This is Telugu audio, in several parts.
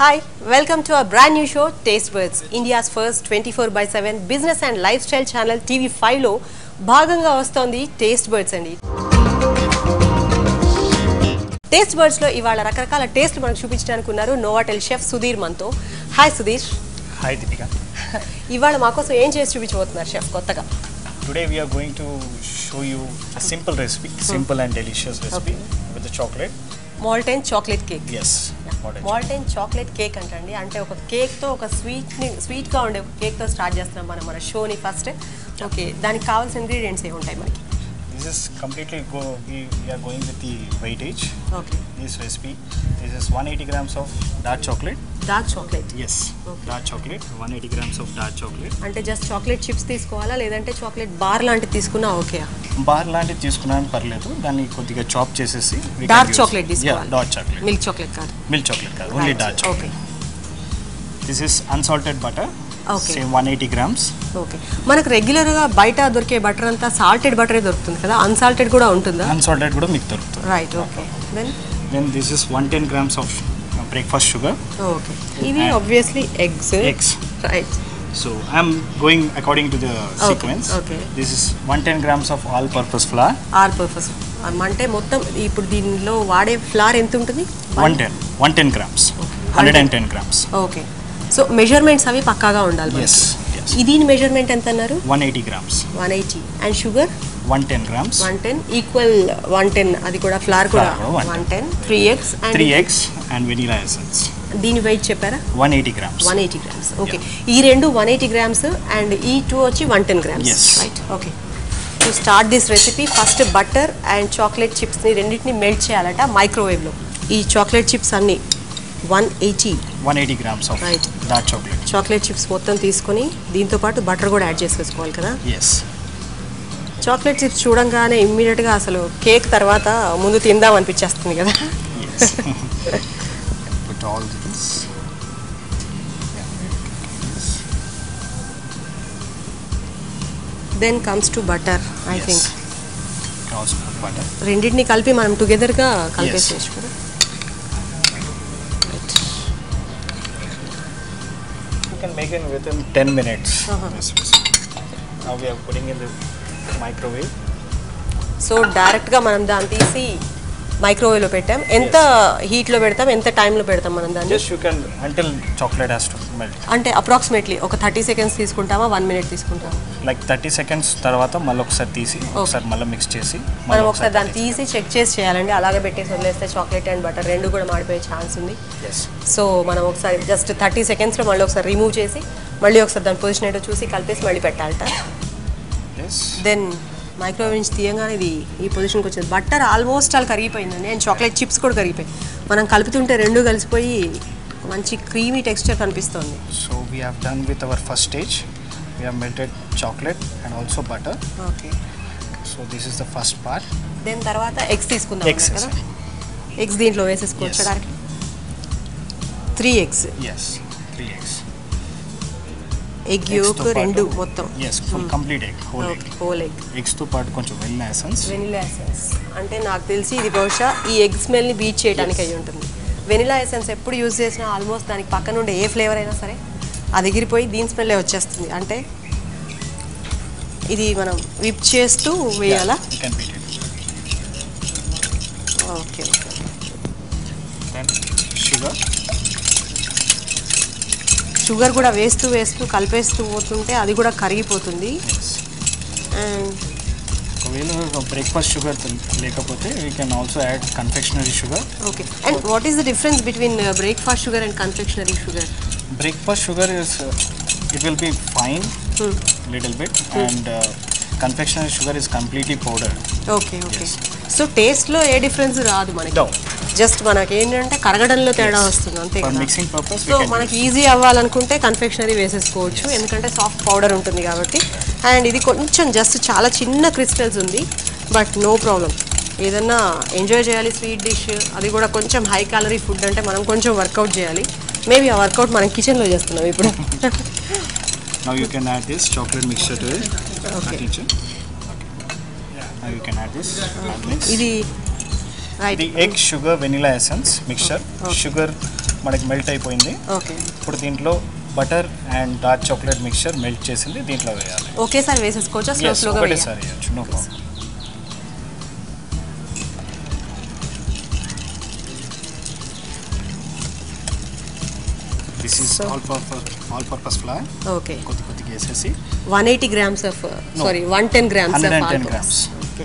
Hi, welcome to a brand new show, Taste Buds, India's first 24 by 7 business and lifestyle channel TV5 లో భాగంగా వస్తోంది టేస్ట్ బర్డ్స్ అండి టేస్ట్ బర్డ్స్ లో ఇవాళ రకరకాల టేస్ట్ మనకు చూపించడానికి ఉన్నారు నోవాటెల్ షెఫ్ సుధీర్ మనతో హాయ్ సుధీర్ Hi Deepika. ఇవాళ మాకోసం ఏం చేసి చూపించబోతున్నారు షెఫ్ కొత్తగా Today we are going to show you a simple recipe, simple and delicious recipe with the chocolate. మాల్టైన్ chocolate cake Yes. what I- మాల్టైన్ చాక్లెట్ కేక్ అంటండి అంటే ఒక కేక్తో ఒక స్వీట్ని స్వీట్గా ఉండే ఒక కేక్తో స్టార్ట్ చేస్తున్నాం మనం మన షోని ఫస్ట్ ఓకే దానికి కావాల్సిన ఇంగ్రీడియంట్స్ ఏ ఉంటాయి మనకి This is completely go. We, we are going with the weightage. Okay This recipe. This is 180 grams of dark chocolate. Dark chocolate Yes. Okay. Dark chocolate. 180 grams of dark chocolate. అంటే జస్ట్ చాక్లెట్ చిప్స్ తీసుకోవాలా లేదంటే చాక్లెట్ బార్ లాంటిది తీసుకున్నా ఓకే బార్ లాంటిది తీసుకున్నాను పర్లేదు దాన్ని కొద్దిగా చాప్ చేసేసి we can dark use- chocolate Yeah, తీసుకోవాలి dark chocolate. మిల్క్ చాక్లెట్ కాదు Milk chocolate కాదు only dark okay chocolate this is unsalted butter Okay. Same one eighty grams okay మనకు రెగ్యులర్గా బయట దొరికే బటర్ అంతా సాల్టెడ్ బటరే దొరుకుతుంది కదా అన్సాల్టెడ్ కూడా ఉంటుందా అన్సాల్టెడ్ కూడా మీకు దొరుకుతుంది right okay then then this is one ten grams of breakfast sugar okay ఇవి And- obviously eggs eggs right so I'm going according to the sequence okay. This is one ten grams of all purpose flour all purpose అంటే మొత్తం ఇప్పుడు దీనిలో వాడే ఫ్లార్ ఎంత ఉంటుంది one ten one ten grams hundred and ten grams okay so measurements అవి పక్కాగా ఉండాలి మనకి. ఎస్ ఎస్ ఈ దీని మెజర్మెంట్ ఎంత అన్నారు one eighty grams one eighty and sugar one ten grams one ten equal one ten అది కూడా ఫ్లార్ కూడా Flour కూడా one ten three eggs three and eggs and vanilla essence దీని వెయిట్ చెప్పారా one eighty grams one eighty grams okay ఈ రెండు వన్ ఎయిటీ గ్రామ్స్ అండ్ ఈ టూ వచ్చి one ten grams Yes. Right okay to start this recipe first butter and chocolate చిప్స్ని రెండింటిని మెల్ట్ చేయాలట మైక్రోవేవ్లో ఈ చాక్లెట్ చిప్స్ అన్ని one eighty one eighty grams of Right. Dark chocolate chocolate chips మొత్తం తీసుకొని దీంతో పాటు బటర్ కూడా యాడ్ చేసేసుకోవాలి కదా ఎస్ చాక్లెట్ చిప్స్ చూడంగానే ఇమ్మీడియట్గా అసలు కేక్ తర్వాత ముందు తిందాం అనిపించేస్తుంది కదా Yes. Put all this. Then comes to butter I Yes. Think Also put butter. రెండింటిని కలిపి మనం టుగెదర్గా కలిపేసేయచ్చు కదా You can make it within 10 minutes. Uh-huh. This recipe. Now we are putting in the microwave. So డైరెక్ట్గా మనం దాన్ని తీసి మైక్రోవేవ్లో పెట్టాం ఎంత హీట్లో పెడతాం ఎంత టైంలో పెడతాం మనం దాన్ని Just you can until chocolate has to melt. అంటే అప్రాక్సిమేట్లీ ఒక థర్టీ సెకండ్స్ తీసుకుంటామా వన్ మినిట్ తీసుకుంటామా లైక్ థర్టీ సెకండ్స్ తర్వాత మళ్ళీ ఒకసారి తీసి ఒకసారి మళ్ళీ మిక్స్ చేసి మనం మళ్ళీ ఒకసారి దాన్ని తీసి చెక్ చేసి చేయాలండి అలాగే పెట్టేసి వదిలేస్తే చాక్లెట్ అండ్ బటర్ రెండు కూడా మాడిపోయే ఛాన్స్ ఉంది ఎస్ సో మనం ఒకసారి జస్ట్ థర్టీ సెకండ్స్లో మళ్ళీ ఒకసారి రిమూవ్ చేసి మళ్ళీ ఒకసారి దాని పొజిషన్ ఏంటో చూసి కలిపేసి మళ్ళీ పెట్టాలట ఎస్ దెన్ మైక్రోవేవ్ నుంచి తీయగానే ఇది ఈ పొజిషన్కి వచ్చింది బట్టర్ ఆల్మోస్ట్ అలా కరిగిపోయిందండి అండ్ చాక్లెట్ చిప్స్ కూడా కరిగిపోయి మనం కలుపుతుంటే రెండు కలిసిపోయి మంచి క్రీమీ టెక్స్చర్ కనిపిస్తుంది so we have done with our first stage we have melted chocolate and also butter okay so this is the first part then తర్వాత ఎగ్స్ తీసుకుందాం ఎగ్స్ కదా ఎగ్స్ దీంట్లో వేసేసుకోవచ్చు Yes. Direct three eggs yes three eggs egg yolk రెండు మొత్తం yes full complete egg whole egg whole egg ఎగ్స్తో పాటు కొంచెం వెనిలా ఎసెన్స్ వెనిలా ఎసెన్స్ అంటే నాకు తెలిసి ఇది బహుశా ఈ ఎగ్ స్మెల్ని బీట్ చేయడానికి అయి ఉంటుంది వెనిలా ఎసెన్స్ ఎప్పుడు యూజ్ చేసినా ఆల్మోస్ట్ దానికి పక్కన ఉండే ఏ ఫ్లేవర్ అయినా సరే అది ఎగిరిపోయి దీని స్మెల్లే వచ్చేస్తుంది అంటే ఇది మనం విప్ చేస్తూ వేయాలా you can beat it okay then sugar sugar కూడా వేస్తూ వేస్తూ కలిపేస్తూ పోతుంటే అది కూడా కరిగిపోతుంది ఎస్ అండ్ ఒకవేళ బ్రేక్ఫాస్ట్ షుగర్ లేకపోతే we can also add confectionery sugar okay and what is the difference between breakfast sugar and confectionery sugar breakfast sugar is it will be fine little bit and confectionery sugar is completely powder okay okay Yes. So టేస్ట్లో ఏ డిఫరెన్స్ రాదు మనకి No. జస్ట్ మనకి ఏంటంటే కరగడంలో తేడా వస్తుంది అంతే ఫర్ కదా మిక్సింగ్ పర్పస్ సో మనకి ఈజీ అవ్వాలనుకుంటే కన్ఫెక్షనరీ వేసేసుకోవచ్చు ఎందుకంటే సాఫ్ట్ పౌడర్ ఉంటుంది కాబట్టి అండ్ ఇది కొంచెం జస్ట్ చాలా చిన్న క్రిస్టల్స్ ఉంది బట్ నో ప్రాబ్లం ఏదన్నా ఎంజాయ్ చేయాలి స్వీట్ డిష్ అది కూడా కొంచెం హై క్యాలరీ ఫుడ్ అంటే మనం కొంచెం వర్కౌట్ చేయాలి మేబీ ఆ వర్కౌట్ మనం కిచెన్లో చేస్తున్నాం ఇప్పుడు now you can add this chocolate mixture to it Okay. Kitchen now you can add this ఇది right the egg sugar vanilla essence mixture Okay. sugar మనకి మెల్ట్ అయిపోయింది ఓకే ఇప్పుడు దీంట్లో butter and dark chocolate mixture melt చేసింది దీంట్లో వేయాలి ఒకేసారి వేసేసుకోవచ్చా స్లో Yes, స్లోగా వేయాలి ఒకటేసారి వేయచ్చు no problem this is So- all purpose all purpose flour okay కొద్ది కొద్దిగా వేసేసి one eighty grams of sorry one ten grams hundred of and ten grams okay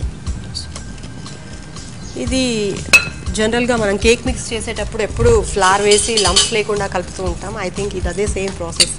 ఇది జనరల్గా మనం కేక్ మిక్స్ చేసేటప్పుడు ఎప్పుడు ఫ్లార్ వేసి లంప్స్ లేకుండా కలుపుతూ ఉంటాం ఐ థింక్ ఇది అదే సేమ్ ప్రాసెస్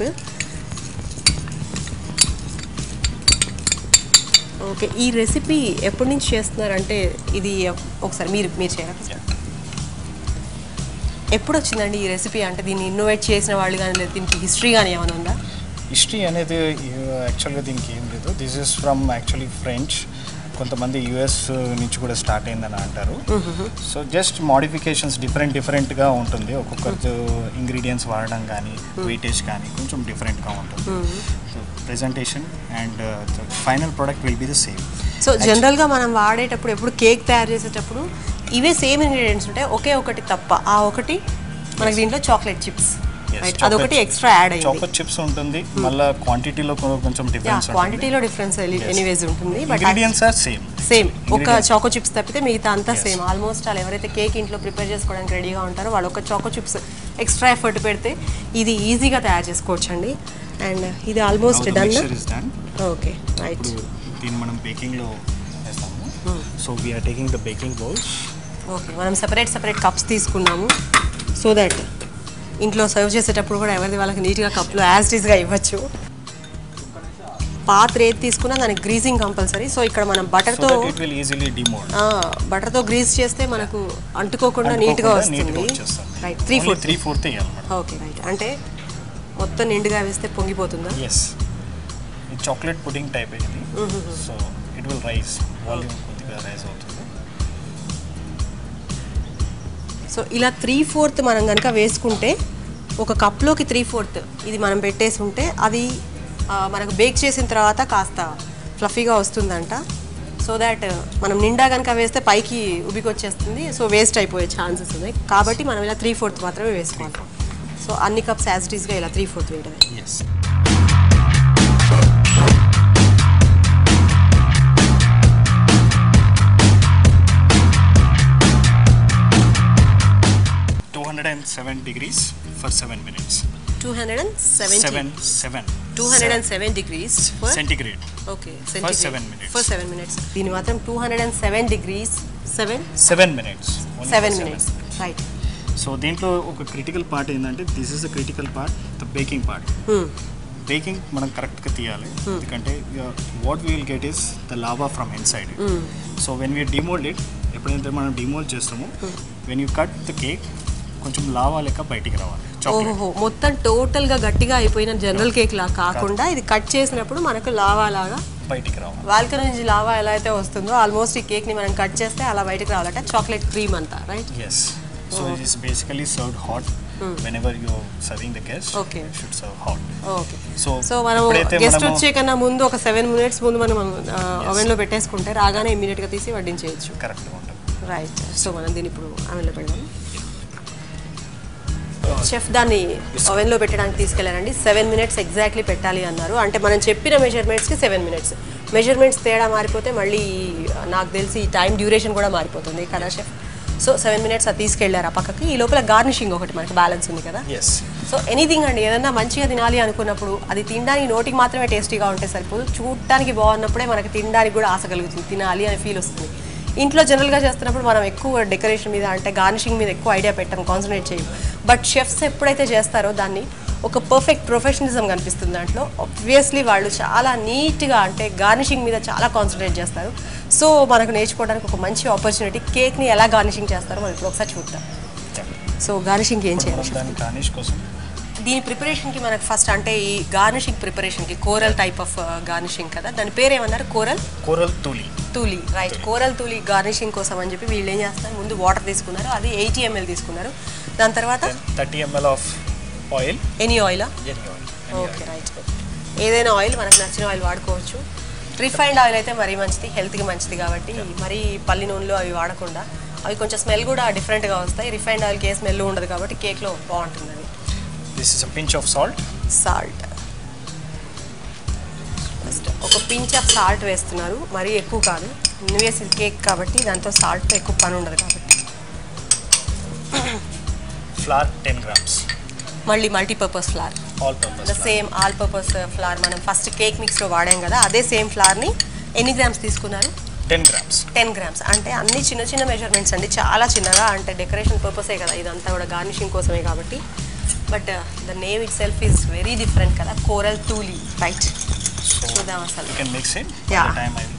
ఓకే ఈ రెసిపీ ఎప్పటి నుంచి చేస్తున్నారంటే ఇది ఒకసారి మీరు మీరు చేయరా ఎప్పుడు వచ్చిందండి ఈ రెసిపీ అంటే దీన్ని ఇన్నోవేట్ చేసిన వాళ్ళు కానీ లేదా దీనికి హిస్టరీ కానీ ఏమైనా ఉందా హిస్టరీ అనేది యాక్చువల్గా దీనికి ఏం లేదు this is from actually French కొంతమంది యుఎస్ నుంచి కూడా స్టార్ట్ అయిందని అంటారు సో జస్ట్ మోడిఫికేషన్స్ డిఫరెంట్ డిఫరెంట్గా ఉంటుంది ఒక్కొక్కరు ఇంగ్రీడియంట్స్ వాడడం కానీ వెయిటేజ్ కానీ కొంచెం డిఫరెంట్గా ఉంటుంది so presentation and final product will be the same so జనరల్గా మనం వాడేటప్పుడు ఎప్పుడు కేక్ తయారు చేసేటప్పుడు ఇవే సేమ్ ఇంగ్రీడియంట్స్ ఉంటాయి ఒకే ఒకటి తప్ప ఆ ఒకటి మనకి దీంట్లో చాక్లెట్ చిప్స్ రైట్ అదొకటి ఎక్స్ట్రా యాడ్ అయింది చాకోట్ చిప్స్ ఉంటుంది మళ్ళీ క్వాంటిటీలో కొంచెం డిఫరెన్స్ ఉంటుంది క్వాంటిటీలో డిఫరెన్స్ ఎనీవేస్ ఉంటుంది but ingredients are same same ఒక Ingredients. చాకో చిప్స్ తప్పితే మిగతా అంతా Yes. సేమ్ ఆల్మోస్ట్ వాళ్ళు ఎవరైతే కేక్ ఇంట్లో ప్రిపేర్ చేసుకోవడానికి రెడీగా ఉంటారో వాళ్ళు ఒక చాకో చిప్స్ ఎక్స్ట్రా ఎఫర్ట్ పెడితే ఇది ఈజీగా తయారు చేసుకోవచ్చు అండి అండ్ ఇది almost done mixture is done okay right ఇప్పుడు దీన్ని మనం బేకింగ్లో వేస్తాము so we're taking the baking bowls okay మనం సెపరేట్ సెపరేట్ కప్స్ తీసుకున్నాము సో దట్ ఇంట్లో సర్వ్ చేసేటప్పుడు కూడా ఎవరిది వాళ్ళకి నీట్గా కప్లో యాజ్ టీస్గా ఇవ్వచ్చు పాత్ర ఏది తీసుకున్నా దానికి గ్రీజింగ్ కంపల్సరీ సో ఇక్కడ మనం సో బటర్తో that it will easily demould బటర్తో గ్రీజ్ చేస్తే మనకు అంటుకోకుండా నీట్గా వస్తుంది right three four three fourth వేయాలి మేడం ఓకే రైట్ అంటే మొత్తం నిండుగా వేస్తే పొంగిపోతుందా ఎస్ ఇది చాక్లెట్ పుడింగ్ టైప్ ఇది so it will rise volume కొద్దిగా రైస్ అవుతుంది సో ఇలా త్రీ ఫోర్త్ మనం కనుక వేసుకుంటే ఒక కప్లోకి త్రీ ఫోర్త్ ఇది మనం పెట్టేసి ఉంటే అది ఆ, మనకు బేక్ చేసిన తర్వాత కాస్త ఫ్లఫీగా వస్తుందంట సో దాట్ మనం నిండా కనుక వేస్తే పైకి ఉబికొచ్చేస్తుంది సో వేస్ట్ అయిపోయే ఛాన్సెస్ ఉన్నాయి కాబట్టి మనం ఇలా త్రీ ఫోర్త్ మాత్రమే వేసుకోవాలి సో అన్ని కప్స్ యాజ్ గా ఇలా త్రీ ఫోర్త్ వేయడమే yes two hundred and seven degrees for seven minutes two hundred and seventy seven seven two hundred and seven degrees for centigrade okay seven minutes. For seven minutes దీని మాత్రం two hundred and seven degrees seven seven minutes seven minutes right so దీంట్లో ఒక క్రిటికల్ పార్ట్ ఏంటంటే this is the critical part the baking part baking మనం కరెక్ట్గా తీయాలి ఎందుకంటే what will get is the lava from inside so when we demould it ఎప్పుడైతే మనం డిమోల్డ్ చేస్తామో when you cut the cake కొంచెం లావా లెక్క బయటికి రావాలి చాక్లెట్ ఓహో మొత్తం టోటల్ గా గట్టిగా అయిపోయిన జనరల్ కేక్ లా కాకుండా ఇది కట్ చేసినప్పుడు మనకు లావా లాగా బయటికి రావాలి వాల్కన్ నుంచి లావా ఎలా అయితే వస్తుందో ఆల్మోస్ట్ ఈ కేక్ ని మనం కట్ చేస్తే అలా బయటకు రావాలంటే చాక్లెట్ క్రీమ్ అంతా right yes so it is basically served hot whenever you serving the guest Okay. Should serve hot okay so so మనం ఎప్పుడైతే గెస్ట్ మనము వచ్చే కన్నా ముందు ఒక సెవెన్ మినిట్స్ ముందు మనం ఓవెన్ లో పెట్టేసుకుంటే రాగానే ఇమీడియట్ గా తీసి వడ్డించేయచ్చు కరెక్ట్గా ఉంటుంది రైట్ సో మనం దీన్ని ఇప్పుడు ఆమెన్లో పెడదాం చెఫ్ దాన్ని ఓవెన్లో పెట్టడానికి తీసుకెళ్ళారండి సెవెన్ మినిట్స్ ఎగ్జాక్ట్లీ పెట్టాలి అన్నారు అంటే మనం చెప్పిన మెజర్మెంట్స్కి సెవెన్ మినిట్స్ మెజర్మెంట్స్ తేడా మారిపోతే మళ్ళీ నాకు తెలిసి టైం డ్యూరేషన్ కూడా మారిపోతుంది కదా షెఫ్ సో సెవెన్ మినిట్స్ అది తీసుకెళ్లారు ఆ పక్కకి ఈ లోపల గార్నిషింగ్ ఒకటి మనకి బ్యాలెన్స్ ఉంది కదా ఎస్ సో ఎనీథింగ్ అండి ఏదన్నా మంచిగా తినాలి అనుకున్నప్పుడు అది తినడానికి నోటికి మాత్రమే టేస్టీగా ఉంటే సరిపోదు చూడటానికి బాగున్నప్పుడే మనకి తినడానికి కూడా ఆశ కలుగుతుంది తినాలి అనే ఫీల్ వస్తుంది ఇంట్లో జనరల్గా చేస్తున్నప్పుడు మనం ఎక్కువ డెకరేషన్ మీద అంటే గార్నిషింగ్ మీద ఎక్కువ ఐడియా పెట్టాం కాన్సన్ట్రేట్ చేయం బట్ షెఫ్స్ ఎప్పుడైతే చేస్తారో దాన్ని ఒక పర్ఫెక్ట్ ప్రొఫెషనలిజం కనిపిస్తుంది దాంట్లో ఆబ్వియస్లీ వాళ్ళు చాలా నీట్గా అంటే గార్నిషింగ్ మీద చాలా కాన్సన్ట్రేట్ చేస్తారు సో మనకు నేర్చుకోవడానికి ఒక మంచి ఆపర్చునిటీ కేక్ని ఎలా గార్నిషింగ్ చేస్తారో మనం ఇప్పుడు ఒకసారి చూద్దాం సో గార్నిషింగ్ ఏం చేయాలి మనం దాని గార్నిష్ కోసం దీని ప్రిపరేషన్కి మనకు ఫస్ట్ అంటే ఈ గార్నిషింగ్ ప్రిపరేషన్కి కోరల్ టైప్ ఆఫ్ గార్నిషింగ్ కదా దాని పేరు ఏమన్నారు coral coral tuile tuile right coral tuile garnishing కోసం అని చెప్పి వీళ్ళు ఏం చేస్తారు ముందు వాటర్ తీసుకున్నారు అది ఎయిటీ ఎంఎల్ తీసుకున్నారు దాని తర్వాత thirty ML of oil any ఆయిలా ఎనీ ఆయిల్ ఓకే రైట్ ఏదైనా ఆయిల్ మనకు నచ్చిన ఆయిల్ వాడుకోవచ్చు రిఫైన్డ్ ఆయిల్ అయితే మరీ మంచిది హెల్త్కి మంచిది కాబట్టి మరీ పల్లి నూనెలు అవి వాడకుండా అవి కొంచెం స్మెల్ కూడా డిఫరెంట్గా వస్తాయి రిఫైండ్ ఆయిల్కి ఏ స్మెల్ ఉండదు కాబట్టి కేక్లో బాగుంటుంది అది this is a pinch of salt salt first ఒక పించ్ ఆఫ్ సాల్ట్ వేస్తున్నారు మరీ ఎక్కువ కాదు వేసి కేక్ కాబట్టి దాంతో సాల్ట్తో ఎక్కువ పని ఉండదు కాబట్టి ఫ్లార్ టెన్ గ్రామ్స్ మళ్ళీ multipurpose flour all the purpose same all purpose flour మనం ఫస్ట్ కేక్ మిక్స్లో వాడాం కదా అదే సేమ్ ఫ్లార్ని ఎన్ని గ్రామ్స్ తీసుకున్నారు టెన్ గ్రామ్స్ టెన్ గ్రామ్స్ అంటే అన్ని చిన్న చిన్న మెజర్మెంట్స్ అండి చాలా చిన్నగా అంటే డెకరేషన్ పర్పసే కదా ఇదంతా కూడా గార్నిషింగ్ కోసమే కాబట్టి but the name itself is very different కదా కోరల్ టూలీ రైట్ చూద్దాం అసలు you can mix it Yeah. Time I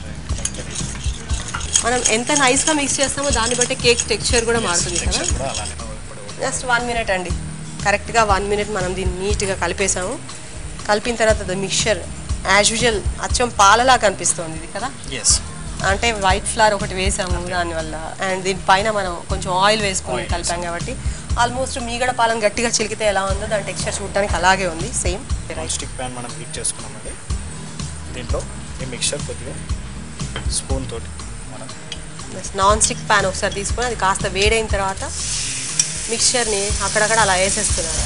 మనం ఎంత నైస్గా మిక్స్ చేస్తామో దాన్ని బట్టి కేక్ టెక్స్చర్ కూడా మారుతుంది కదా టెక్స్చర్ కూడా అలానే ఇప్పుడు జస్ట్ వన్ మినిట్ అండి కరెక్ట్గా వన్ మినిట్ మనం దీన్ని నీట్గా కలిపేసాము కలిపిన తర్వాత ద మిక్చర్ యాజ్ యూజువల్ అచ్చం పాలలా కనిపిస్తుంది ఇది కదా ఎస్ అంటే వైట్ ఫ్లవర్ ఒకటి వేసాము దానివల్ల అండ్ దీనిపైన మనం కొంచెం ఆయిల్ వేసుకుని Oil కలిపాం కాబట్టి ఆల్మోస్ట్ మీగడ పాలన గట్టిగా చిలికితే ఎలా ఉందో దాని టెక్స్చర్ చూడడానికి అలాగే ఉంది సేమ్ నాన్ స్టిక్ ప్యాన్ మనం హీట్ చేసుకున్నామండి దీంట్లో ఈ మిక్చర్ కొద్దిగా స్పూన్ తోటి మనం నాన్ స్టిక్ ప్యాన్ ఒకసారి తీసుకొని అది కాస్త వేడైన తర్వాత మిక్చర్ని అక్కడక్కడ అలా వేసేస్తున్నారు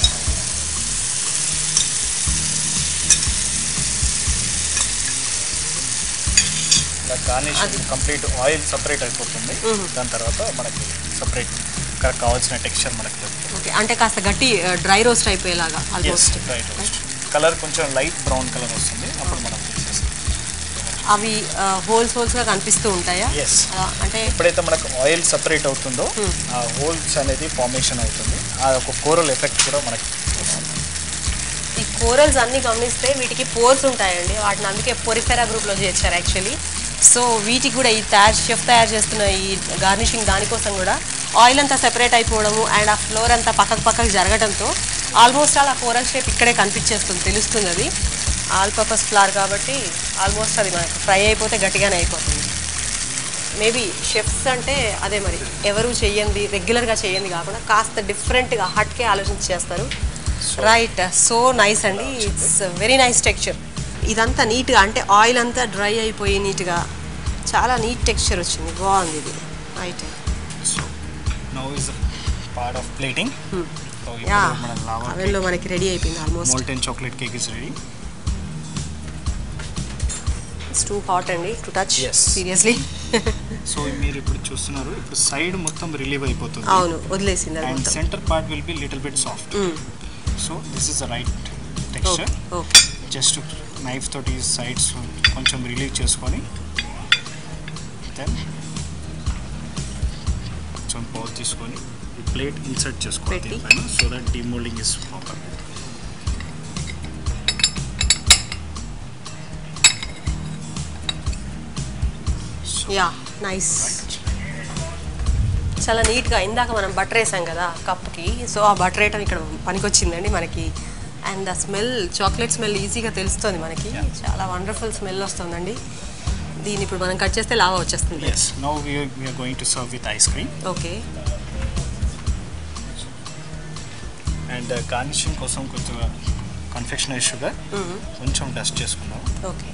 ఇలా గార్నిష్ కంప్లీట్ ఆయిల్ సపరేట్ అయిపోతుంది దాని తర్వాత మనకి సపరేట్ కరెక్ట్ కావాల్సిన టెక్స్చర్ మనకి దొరుకుతుంది ఓకే అంటే కాస్త గట్టి డ్రై రోస్ట్ అయిపోయేలాగా ఎస్ ఆల్మోస్ట్ రైట్ కలర్ కొంచెం లైట్ బ్రౌన్ కలర్ వస్తుంది అప్పుడు మనం తీసేస్తాం అవి హోల్స్ హోల్స్గా కనిపిస్తూ ఉంటాయా ఎస్ అలా అంటే ఎప్పుడైతే మనకు ఆయిల్ సపరేట్ అవుతుందో ఆ హోల్స్ అనేది ఫార్మేషన్ అవుతుంది ఆ ఒక కోరల్ ఎఫెక్ట్ కూడా మనకి వస్తుంది ఈ కోరల్స్ అన్ని గమనిస్తే వీటికి పోర్స్ ఉంటాయండి వాటిని అందుకే పొరిఫెరా గ్రూప్లో చేర్చారు యాక్చువల్లీ సో వీటికి కూడా ఈ తయారు షెఫ్ తయారు చేస్తున్న ఈ గార్నిషింగ్ దానికోసం కూడా ఆయిల్ అంతా సెపరేట్ అయిపోవడము అండ్ ఆ ఫ్లోర్ అంతా పక్కకు పక్కకు జరగడంతో ఆల్మోస్ట్ అలా కోరల్ షేప్ ఇక్కడే కనిపించేస్తుంది తెలుస్తుంది అది ఆల్ పర్పస్ ఫ్లార్ కాబట్టి ఆల్మోస్ట్ అది మనకు ఫ్రై అయిపోతే గట్టిగానే అయిపోతుంది మేబీ షెఫ్స్ అంటే అదే మరి ఎవరు చెయ్యండి రెగ్యులర్గా చేయండి కాకుండా కాస్త డిఫరెంట్గా హట్కే ఆలోచించి చేస్తారు రైట్ సో నైస్ అండి ఇట్స్ వెరీ నైస్ టెక్స్చర్ ఇదంతా నీట్గా అంటే ఆయిల్ అంతా డ్రై అయిపోయి నీట్గా చాలా నీట్ టెక్స్చర్ వచ్చింది బాగుంది ఇది right so now is part of plating so yeah ఇప్పుడు మన లావా అవెన్లో మనకి రెడీ అయిపోయింది almost molten chocolate cake is ready it's too hot అండి to touch Yes. Seriously so మీరు ఇప్పుడు చూస్తున్నారు ఇప్పుడు సైడ్ మొత్తం రిలీవ్ అయిపోతుంది అవును వదిలేసింది అది అండ్ మొత్తం centre part will be little bit soft so this is the right texture okay just knife తోటి సైడ్స్ కొంచెం రిలీవ్ చేసుకొని దెన్ కొంచెం పౌచ్ తీసుకొని ఈ ప్లేట్ ఇన్సర్ట్ చేసుకోవాలి పెట్టి. దీనిపైన so that demoulding is proper yeah nice చాలా నీట్గా ఇందాక మనం బటర్ వేసాం కదా కప్కి సో ఆ బటర్ వేయటం ఇక్కడ పనికొచ్చిందండి మనకి and the smell chocolate smell ఈజీగా తెలుస్తుంది మనకి Yeah. చాలా వండర్ఫుల్ స్మెల్ వస్తుందండి దీన్ని ఇప్పుడు మనం కట్ చేస్తే లావా వచ్చేస్తుంది yes now we're going to serve with ice cream okay and garnishing కోసం కొంచెం కన్ఫెక్షనరీ షుగర్ కొంచెం డస్ట్ చేసుకుందాం ఓకే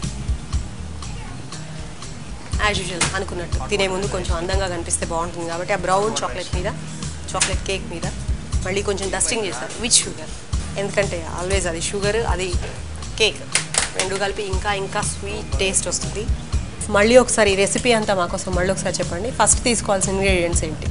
యాజ్ యూజువల్ అనుకున్నట్టు తినే ముందు కొంచెం అందంగా కనిపిస్తే బాగుంటుంది కాబట్టి ఆ బ్రౌన్ చాక్లెట్ మీద చాక్లెట్ కేక్ మీద మళ్ళీ కొంచెం డస్టింగ్ చేశారు విత్ షుగర్ ఎందుకంటే ఆల్వేస్ అది షుగర్ అది కేక్ రెండు కలిపి ఇంకా ఇంకా స్వీట్ టేస్ట్ వస్తుంది మళ్ళీ ఒకసారి ఈ రెసిపీ అంతా మాకోసం మళ్ళీ ఒకసారి చెప్పండి ఫస్ట్ తీసుకోవాల్సిన ఇంగ్రీడియంట్స్ ఏంటి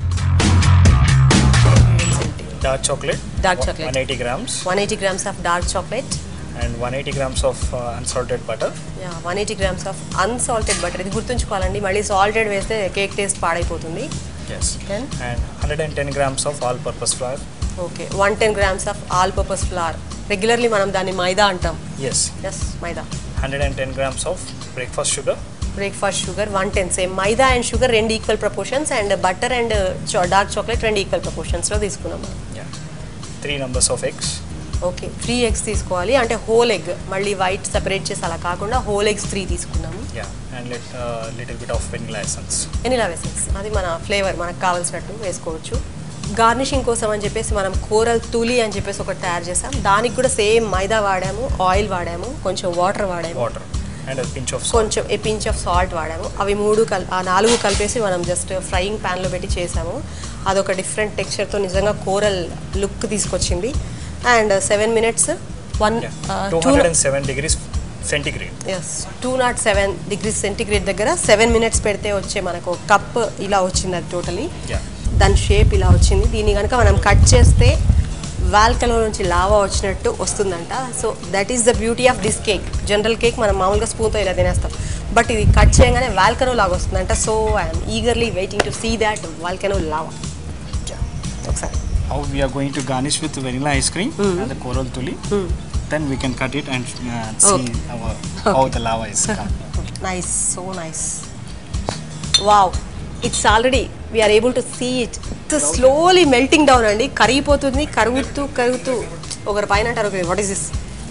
dark chocolate Dark chocolate. One eighty grams one eighty grams of dark chocolate and one eighty grams of unsalted butter one eighty grams of unsalted butter ఇది గుర్తుంచుకోవాలండి మళ్ళీ సాల్టెడ్ వేస్తే కేక్ టేస్ట్ పాడైపోతుంది yes Then? And hundred and ten grams of all purpose flour okay one ten grams of all purpose flour regularly మనం దాన్ని మైదా అంటాం ఎస్ ఎస్ మైదా hundred and ten grams of breakfast sugar breakfast sugar one ten same మైదా అండ్ షుగర్ రెండు equal proportions and butter and dark chocolate రెండు ఈక్వల్ ప్రపోర్షన్స్లో తీసుకున్నాం three numbers of eggs okay three eggs తీసుకోవాలి అంటే హోల్ ఎగ్ మళ్ళీ వైట్ సెపరేట్ చేసి అలా కాకుండా హోల్ ఎగ్స్ త్రీ తీసుకున్నాము yeah and lit little bit of vanilla essence vanilla essence అది మన ఫ్లేవర్ మనకు కావాల్సినట్టు వేసుకోవచ్చు గార్నిషింగ్ కోసం అని చెప్పేసి మనం కూరల్ తులి అని చెప్పేసి ఒకటి తయారు చేసాం దానికి కూడా సేమ్ మైదా వాడాము ఆయిల్ వాడాము కొంచెం వాటర్ వాడాము వాటర్ అండ్ పించ్ ఆఫ్ కొంచెం ఏ పించ్ ఆఫ్ సాల్ట్ వాడాము అవి మూడు కల్ ఆ నాలుగు కలిపేసి మనం జస్ట్ ఫ్రైయింగ్ ప్యాన్లో పెట్టి చేసాము అదొక డిఫరెంట్ టెక్స్చర్తో నిజంగా కోరల్ లుక్ తీసుకొచ్చింది and seven minutes one two two hundred and seven degrees centigrade yes two naught seven degree centigrade దగ్గర సెవెన్ మినిట్స్ పెడితే వచ్చే మనకు కప్ ఇలా వచ్చింది అది టోటలీ Yeah. దాని షేప్ ఇలా వచ్చింది దీన్ని కనుక మనం కట్ చేస్తే వాల్కలో నుంచి లావా వచ్చినట్టు వస్తుందంట so that is the beauty of this cake general cake మనం మామూలుగా స్పూన్తో ఇలా తినేస్తాం బట్ ఇది కట్ చేయగానే వాల్కనో లాగా వస్తుందంట so I'm eagerly waiting to see that volcano lava ఒకసారి How we are going to garnish with vanilla ice cream and the coral tuli. Then we can cut it and uh, see Okay. our, how the lava is come. Nice so nice wow it's already we're able to see it slowly melting down అండి కరిగిపోతుంది కరుగుతూ కరుగుతూ ఒకరి పైన అంటారు వాట్ ఈస్ దిస్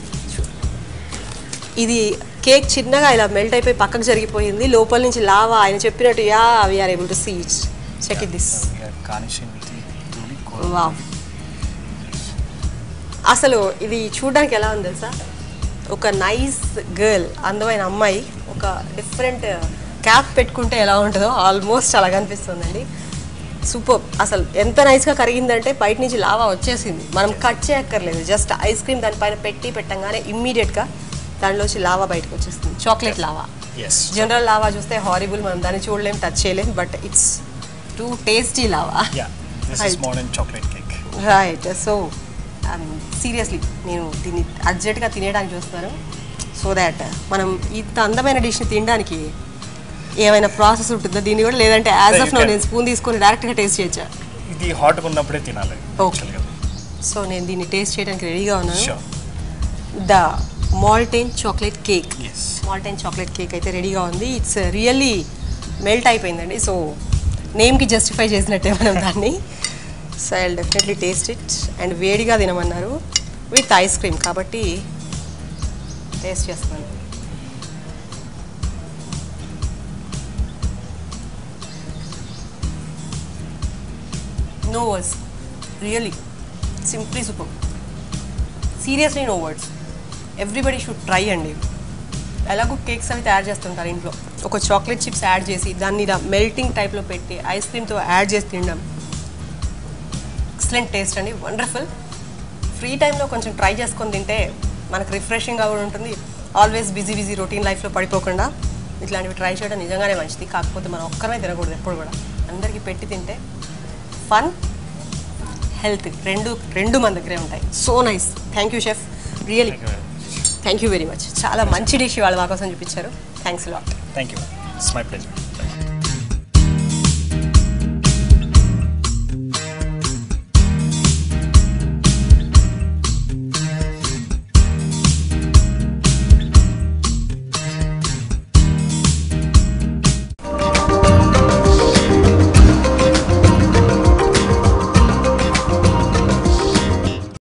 ఇది కేక్ చిన్నగా ఇలా మెల్ట్ అయిపోయి పక్కకు జరిగిపోయింది లోపల నుంచి లావా ఆయన చెప్పినట్టు yeah we're able to see it check it this We are garnishing with the tuli coral. Wow అసలు ఇది చూడడానికి ఎలా ఉంది తెలుసా ఒక నైస్ గర్ల్ అందమైన అమ్మాయి ఒక డిఫరెంట్ క్యాప్ పెట్టుకుంటే ఎలా ఉంటుందో ఆల్మోస్ట్ అలా కనిపిస్తుందండి సూపర్ అసలు ఎంత నైస్గా కరిగిందంటే బయట నుంచి లావా వచ్చేసింది మనం కట్ చేయక్కర్లేదు జస్ట్ ఐస్ క్రీమ్ దానిపైన పెట్టి పెట్టంగానే ఇమ్మీడియట్గా దానిలోంచి లావా బయటకు వచ్చేస్తుంది chocolate lava Yes. General lava చూస్తే హారిబుల్ మనం దాన్ని చూడలేం టచ్ చేయలేం but it's too tasty lava Yeah. This is Right. modern chocolate cake. Right so seriously నేను దీన్ని అర్జెంట్గా తినేయడానికి చూస్తున్నాను సో దాట్ మనం ఇంత అందమైన డిష్ని తినడానికి ఏమైనా ప్రాసెస్ ఉంటుందా దీన్ని కూడా లేదంటే as Yeah, of you know can. నేను స్పూన్ తీసుకొని డైరెక్ట్గా టేస్ట్ చేయొచ్చా ఇది హాట్గా ఉన్నప్పుడే తినాలి Okay. actually. సో నేను దీన్ని టేస్ట్ చేయడానికి రెడీగా ఉన్నాను Sure. The molten chocolate cake Yes. Molten chocolate cake అయితే రెడీగా ఉంది ఇట్స్ రియల్లీ మెల్ట్ అయిపోయిందండి సో నేమ్కి జస్టిఫై చేసినట్టే మనం దాన్ని so I definitely taste it and వేడిగా తినమన్నారు విత్ ఐస్ క్రీమ్ కాబట్టి టేస్ట్ చేస్తున్నాను no words really simply super seriously no words everybody should try అండి ఎలాగో కేక్స్ అవి తయారు చేస్తుంటారు ఇంట్లో ఒక చాక్లెట్ చిప్స్ యాడ్ చేసి దాన్ని ఇలా మెల్టింగ్ టైప్లో పెట్టి ఐస్ క్రీమ్తో యాడ్ చేసి తినడం ఎక్సలెంట్ టేస్ట్ అండి వండర్ఫుల్ ఫ్రీ టైంలో కొంచెం ట్రై చేసుకొని తింటే మనకు రిఫ్రెషింగ్గా కూడా ఉంటుంది ఆల్వేస్ బిజీ బిజీ రొటీన్ లైఫ్లో పడిపోకుండా ఇట్లాంటివి ట్రై చేయడం నిజంగానే మంచిది కాకపోతే మనం ఒక్కరమే తినకూడదు ఎప్పుడు కూడా అందరికీ పెట్టి తింటే ఫన్ హెల్త్ రెండు రెండు మన దగ్గరే ఉంటాయి so nice thank you chef really Thank you very much. Thank you very much చాలా మంచి డిష్ వాళ్ళు మా కోసం చూపించారు thanks lot Thank you. It's my pleasure.